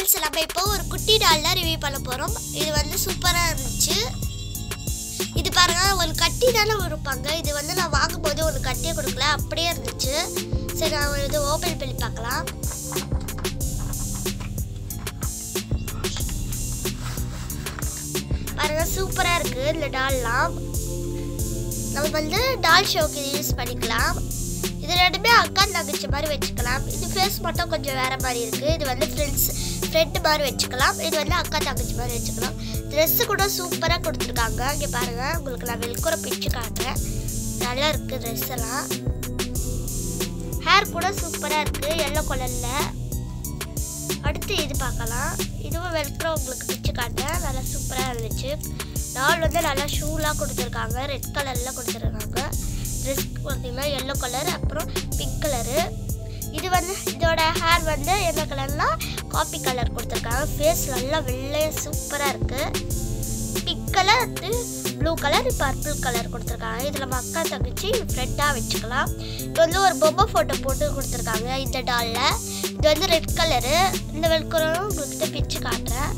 friends நம்ம இப்போ ஒரு குட்டி டால் தான் ரிவ்யூ பண்ண போகிறோம் இது வந்து சூப்பராக இருந்துச்சு இது பாருங்க ஒரு கட்டி தானே இருப்பாங்க இது வந்து நான் வாங்கும்போது ஒரு கட்டியை கொடுக்கல அப்படியே இருந்துச்சு சரி நான் இது ஓப்பன் பண்ணி பார்க்கலாம் பாருங்க சூப்பராக இருக்குது இந்த டால்லாம் நம்ம வந்து டால் ஷோக்கு இது யூஸ் பண்ணிக்கலாம் இது ரெண்டுமே அக்கா தங்கச்சி மாதிரி வச்சுக்கலாம் இது ஃபேஸ் மட்டும் கொஞ்சம் வேற மாதிரி இருக்குது இது வந்து ஃப்ரெண்ட்ஸ் ஃப்ரெண்டு மாதிரி வச்சுக்கலாம் இது வந்து அக்கா தங்கச்சி மாதிரி வச்சுக்கலாம் ட்ரெஸ்ஸு கூட சூப்பராக கொடுத்துருக்காங்க இங்கே பாருங்கள் உங்களுக்கு நான் வெளிக்கூட பிச்சு காட்டுறேன் நல்லா இருக்குது ட்ரெஸ் எல்லாம் ஹேர் கூட சூப்பராக இருக்குது எல்லோ கலரில் அடுத்து இது பார்க்கலாம் இதுவும் வெல்க்ரோ உங்களுக்கு பிச்சு காட்டுறேன் நல்லா சூப்பராக இருந்துச்சு டால் வந்து நல்லா ஷூலாம் கொடுத்துருக்காங்க ரெட் கலரில் கொடுத்துருக்காங்க ட்ரெஸ் பார்த்தீங்கன்னா எல்லோ கலர் அப்புறம் பிங்க் கலரு இது வந்து இதோட ஹேர் வந்து என்ன கலர்னா காப்பி கலர் கொடுத்துருக்காங்க ஃபேஸ் நல்லா வெள்ளையாக சூப்பராக இருக்குது pink colour blue colour purple colour கொடுத்துருக்காங்க இதில் நம்ம அக்கா தங்கச்சி ஃப்ரெண்டாக வச்சுக்கலாம் இது வந்து ஒரு பொம்மை ஃபோட்டோ போட்டு கொடுத்துருக்காங்க இந்த டாலில் இது வந்து ரெட் கலரு இந்த வெல்கரும் உங்களுக்கு பிச்சு காட்டுறேன்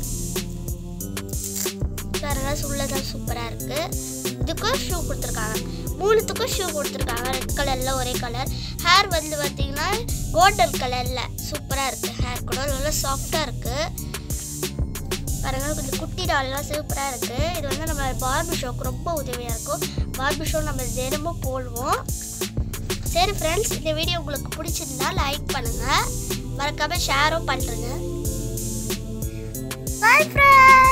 பாருங்க சுள்ளதான் சூப்பராக இருக்குது இதுக்கும் ஷூ கொடுத்துருக்காங்க மூணுத்துக்கும் ஷூ கொடுத்துருக்காங்க ரெட் கலரில் ஒரே கலர் ஹேர் வந்து பார்த்தீங்கன்னா கோல்டன் கலரில் சூப்பராக இருக்குது ஹேர் கூட நல்லா சாஃப்டாக இருக்குது பாருங்க கொஞ்சம் குட்டி டால்லாம் சூப்பராக இருக்குது இது வந்து நம்ம பார்பி ஷோக்கு ரொம்ப உதவியாக இருக்கும் பார்பி ஷோ நம்ம தினமும் போடுவோம் சரி ஃப்ரெண்ட்ஸ் இந்த வீடியோ உங்களுக்கு பிடிச்சிருந்தா லைக் பண்ணுங்கள் மறக்காமல் ஷேரும் பண்ணுறேங்க பாய் ஃப்ரெண்ட்ஸ்